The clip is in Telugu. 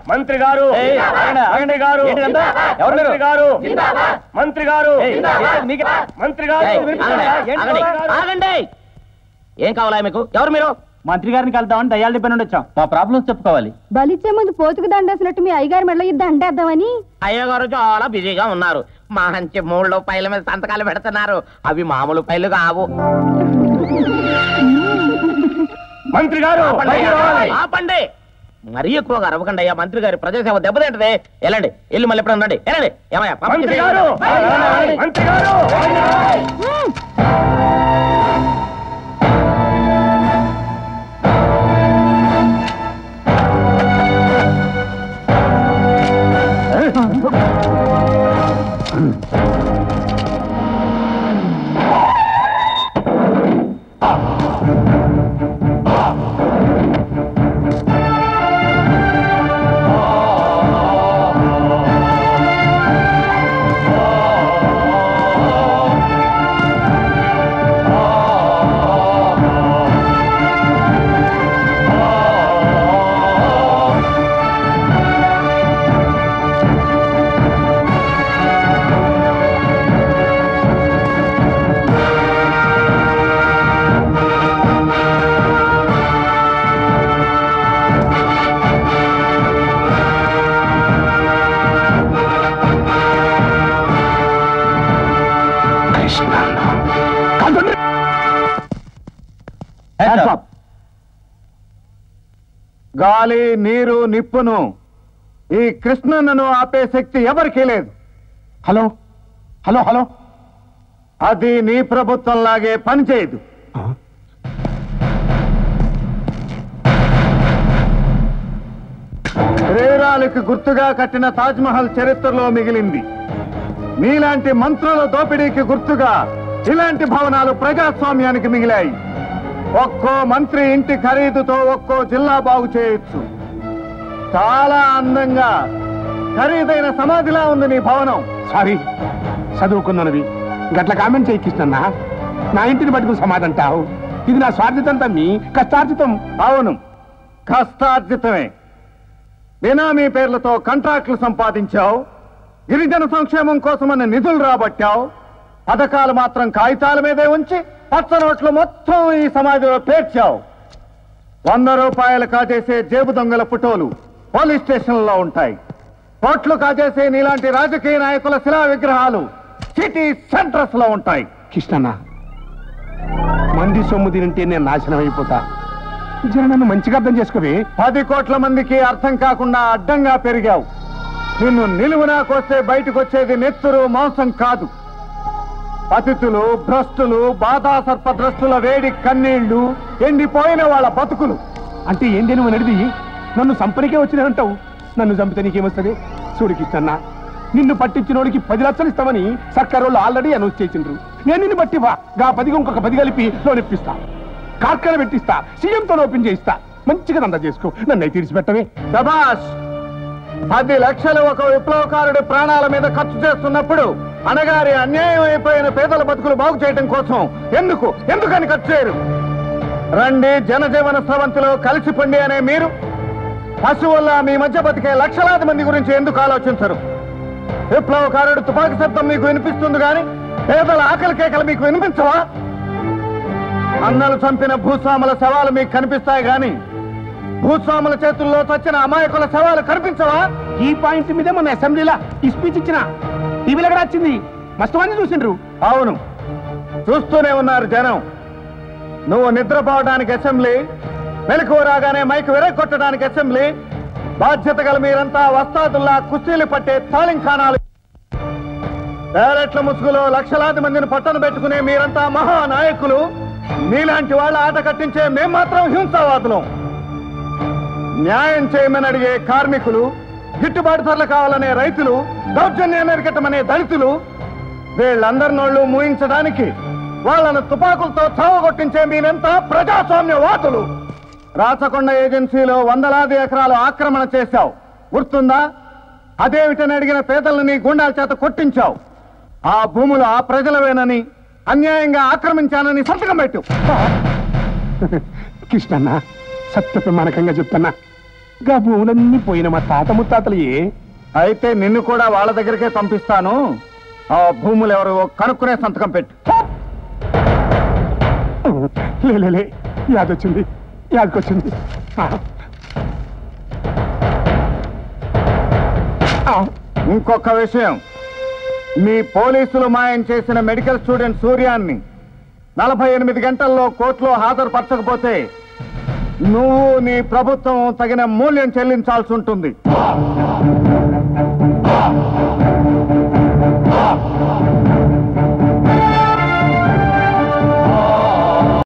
మంత్రి గారు ఏయ్, ఆగండి, మంత్రి గారు ఏంటిదంతా? ఎవరు మీరు? మంత్రి గారు మంత్రి గారు ఏయ్, మీకే- మంత్రి గారు ఏయ్, వినిపిస్తుందా? ఆగండి, ఏంటి ఆగండి, గారు? ఆగండి ఏం కావాలా మీకు ఎవరు మీరు మంత్రి గారిని కలుద్దామని దయాల డిపెండ్ నుండి వచ్చాం మా ప్రాబ్లమ్స్ చెప్పుకోవాలి బలిచ్చే ముందు పోతుకు దండేసినట్టు మీ అయ్యగారి మెడలో ఇది దండేద్దామని అయ్య గారు చాలా బిజీగా ఉన్నారు మంచి మూడు పైల మీద సంతకాలు పెడుతున్నారు అవి మామూలు పైలు కావు మంత్రి గారు ఆపండి, బయటికి రావాలి. ఆపండి మరీ ఎక్కువగా అరవకండి అయ్యా మంత్రి గారి ప్రజాసేవ దెబ్బతింటది వెళ్ళండి వెళ్ళి మళ్ళీ ఎప్పుడు రండి వెళ్ళండి ఏమయ్యా పాపం మంత్రి చేసి- గారు మంత్రి గారు గాలి నీరు నిప్పును ఈ కృష్ణన్నను ఆపే శక్తి ఎవరికీ లేదు హలో హలో హలో అది నీ ప్రభుత్వంలాగే పనిచేయదు శ్రీరాలకు గుర్తుగా కట్టిన తాజ్మహల్ చరిత్రలో మిగిలింది మీలాంటి మంత్రుల దోపిడీకి గుర్తుగా ఇలాంటి భవనాలు ప్రజాస్వామ్యానికి మిగిలాయి ఒక్కో మంత్రి ఇంటి ఖరీదుతో ఒక్కో జిల్లా బాగు చేయొచ్చు చాలా అందంగా ఖరీదైన సమాధిలా ఉంది నీ భవనం సారీ చదువుకున్నది గట్ల కామెంట్ చేయి కృష్ణన్న నా ఇంటిని పట్టుకుని సమాధంటావు ఇది నా స్వార్థితం తమ్మి కష్టార్జితం అవును కష్టార్జితమే బినామీ పేర్లతో కాంట్రాక్టులు సంపాదించావు గిరిజన సంక్షేమం కోసమని నిధులు రాబట్టావు పథకాలు మాత్రం కాగితాల మీదే ఉంచి పచ్చ నోట్లు మొత్తం ఈ సమాధిలో పేర్చావు వంద రూపాయలు కాజేసే జేబు దొంగల ఫోటోలు పోలీస్ స్టేషన్లలో ఉంటాయి కోట్లు కాజేసే నీలాంటి రాజకీయ నాయకుల శిలా విగ్రహాలు సిటీ సెంటర్స్ లో ఉంటాయి కృష్ణన్న మంది సొమ్ము తింటే నేను నాశనం అయిపోతా జర నన్ను మంచిగా అర్థం చేసుకోవే పది కోట్ల మందికి అర్థం కాకుండా అడ్డంగా పెరిగావు నిన్ను నిలువునా కోస్తే బయటకు వచ్చేది నెత్తురు మాంసం కాదు పతితులు భ్రష్టులు బాధా సర్పద్రష్టుల వేడి కన్నీళ్లు ఎండిపోయిన వాళ్ళ బతుకులు అంటే ఏంటి నువ్వు నడిది నన్ను సంపనికే వచ్చినానంటావు నన్ను చంపితే నీకేమొస్తుంది చూడు కృష్ణన్న నిన్ను పట్టించినోడికి పది లక్షలు ఇస్తామని సర్కారు వాళ్ళు ఆల్రెడీ అనౌన్స్ చేసిండ్రు నేను నిన్ను బట్టి వా గా పదిగా ఇంకొక పది కలిపి లోన్ ఇప్పిస్తా కార్ఖాన పెట్టిస్తా సీఎంతో ఓపెన్ చేయిస్తా మంచిగా దందా చేసుకో నన్ను అయితే తీర్చిపెట్టవే సభాష్ పది లక్షలు ఒక విప్లవకారుడి ప్రాణాల మీద ఖర్చు చేస్తున్నప్పుడు అనగారి అన్యాయం అయిపోయిన పేదల బతుకులు బాగు చేయడం కోసం ఎందుకు ఎందుకని ఖర్చు చేయరు రండి జనజీవన స్రవంతిలో కలిసిపండి అనే మీరు పశువుల్లా మీ మధ్య బతికే లక్షలాది మంది గురించి ఎందుకు ఆలోచించరు విప్లవకారుడు తుపాకీ శబ్దం మీకు వినిపిస్తుంది కానీ పేదల ఆకలి కేకలు మీకు వినిపించవా అన్నలు చంపిన భూస్వాముల శవాలు మీకు కనిపిస్తాయి గాని భూస్వాముల చేతుల్లో చచ్చిన అమాయకుల శవాలు కనిపించవా ఈ పాయింట్ మీదే మన అసెంబ్లీలో ఈ స్పీచ్ ఇచ్చిన టీవీలో కూడా వచ్చింది మస్తు మంది చూసిండ్రు అవును చూస్తూనే ఉన్నారు జనం నువ్వు నిద్రపోవడానికి అసెంబ్లీ మెలకువ రాగానే మైకు విరగొట్టడానికి అసెంబ్లీ బాధ్యత గల మీరంతా వస్తాదుల్లా కుస్తీలు పట్టే తాళింఖానాలు బ్యారెట్ల ముసుగులో లక్షలాది మందిని పట్టణ పెట్టుకునే మీరంతా మహానాయకులు మీలాంటి వాళ్ళ ఆట కట్టించే మేం మాత్రం హింసావాదులం న్యాయం చేయమని అడిగే కార్మికులు గిట్టుబాటు ధరలు కావాలనే రైతులు దౌర్జన్యాన్ని అరికట్టమనే దళితులు వీళ్ళందరి నోళ్లు మూయించడానికి వాళ్ళను తుపాకులతో చావగొట్టించే మీరంతా ప్రజాస్వామ్యవాదులు రాచకొండ ఏజెన్సీలో వందలాది ఎకరాలు ఆక్రమణ చేశావు గుర్తుందా అదేమిటని అడిగిన పేదలను నీ గుండాల చేత కొట్టించావు ఆ భూములు ఆ ప్రజలవేనని అన్యాయంగా ఆక్రమించానని సంతకం పెట్టు కృష్ణన్న సత్య ప్రమాణకంగా చెప్తున్నా గా భూములన్నీ పోయిన మా తాత ముత్తాతలయే అయితే నిన్ను కూడా వాళ్ళ దగ్గరికే పంపిస్తాను ఆ భూములు ఎవరు కనుక్కునే సంతకం పెట్టు లే లే, లే యాదొచ్చింది యాదకొచ్చింది ఆ. ఆ. ఇంకొక విషయం మీ పోలీసులు మాయం చేసిన మెడికల్ స్టూడెంట్ సూర్యాన్ని నలభై ఎనిమిది గంటల్లో కోర్టులో హాజరుపరచకపోతే నువ్వు నీ ప్రభుత్వం తగిన మూల్యం చెల్లించాల్సి ఉంటుంది